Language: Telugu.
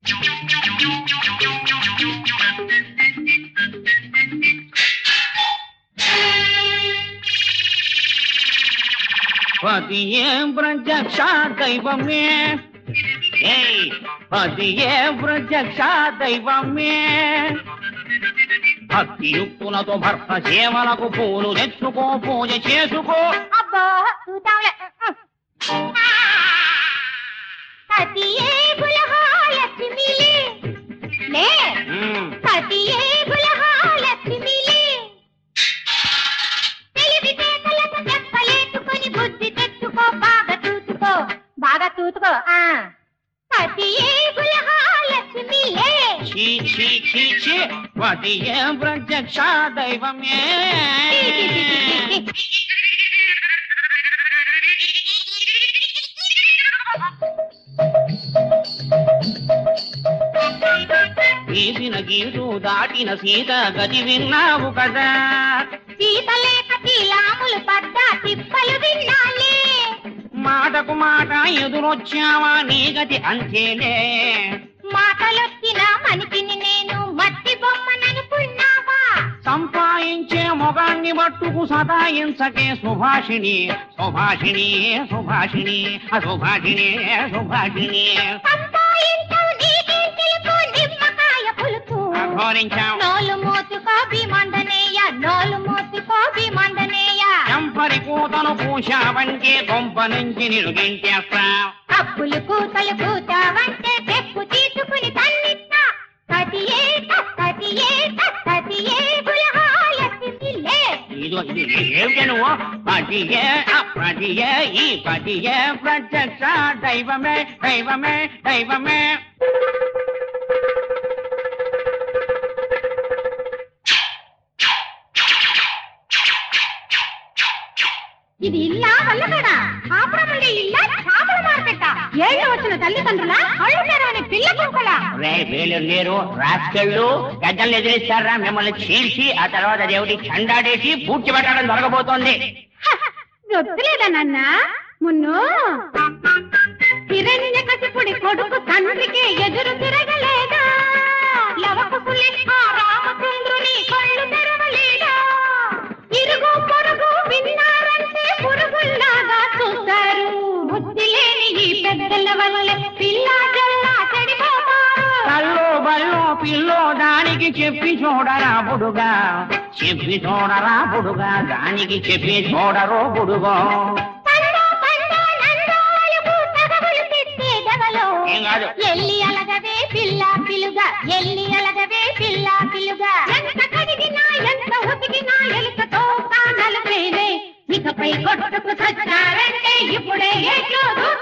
పతియే ప్రత్యక్ష దైవమే ఏయ్ పతియే ప్రత్యక్ష దైవమే భక్తియుక్తులతో భర్త సేవలకు పూలు తెచ్చుకో పూజ చేసుకో అబ్బో చూద్దాంలే సతియే బులహా లక్ష్మిలే లే ఉమ్, సతియే బులహా లక్ష్మిలే తెలివితేటలకు చెప్పలేసుకొని బుద్ధి తెచ్చుకో బాగా చూసుకో బాగా చూసుకో ఆ సతియే బులహా లక్ష్మిలే ఛీ ఛీ ఛీ ఛీ పతియే ప్రత్యక్ష దైవమే గీసిన గీటు దాటిన సీత గది విన్నావు కదా సీతలేక తీలాములు పడ్డా తిప్పలు విన్నాలే మాటకు మాట ఎదురొచ్చావా నీ గతి అంతేలే మాటలొచ్చిన మనిషిని నేను మట్టి బొమ్మననుకున్నావా సంపాదించే మొగాన్ని మట్టుకు సతాయించకే సుభాషిణి సుభాషిణి సుభాషిణి అసుభాషిణి సుభాషిణి సంపాయించవు నీకేం తెలుసు నిమ్మకాయ పులుపు అఘోరించాం నోలు మూతుకో భీమండనేయ నోలు మూతుకో భీమండనేయ చంపరి కూతను పూశావంటే కొంప నుంచి నిరుగించేస్తా అప్పులు కూతలు కూతావంటే తెప్పు తీసుకుని తన్నిస్తా కతియే కతియే కతియే బులహాలసిందిలే ఇదో ఇది ఏమిటి నువ్వు పతియే అపతియే ఈ పతియే ప్రత్యక్ష దైవమే దైవమే దైవమే ఇది ఇల్లా వల్లకడా కాపురముండే ఇల్లా చేపల మార్కెట్ ఏళ్ళు వచ్చిన తల్లిదండ్రుల కళ్ళు తెరవని పిల్ల కుక్కల రే వీళ్ళు లేరు రాసుకెళ్ళు గద్దలు ఎదిరిస్తారా మిమ్మల్ని చీల్చి ఆ తర్వాత దేవుడి చండాడేసి పూడ్చి పెట్టడం జరగబోతోంది దొత్తులేదా నాన్న మున్ను హిరణ్య కసిపుడి కొడుకు తండ్రికి ఎదురు తిరగలేదా లవకుకులే ఆ రామచంద్రుని కళ్ళు తెరవలేదా ఇరుగు పొరుగు విన్నారంటే పురుగుల్లాగా చూస్తారు బుద్ధి లేని ఈ పెద్దల వల్ల పిల్లా జల్లా చెడిపోతారు కల్లో బల్లో పిల్లో దానికి చెప్పి చూడరా బుడుగా చెప్పి చూడరా బుడుగా దానికి చెప్పి చూడరో బుడుగో పండు పండు నందాలకు తగవులు తెచ్చే దవలో ఏం కాదు. ఎల్లి అలగవే పిల్ల పిలుగా ఎల్లి అలగవే పిల్ల పిలుగా ఎంత కడిగినా ఎంత ఉతికినా ఎలుకతో కానలు పేరే ఇకపై కొట్టుకు సచ్చారంటే ఇప్పుడే ఎట్లు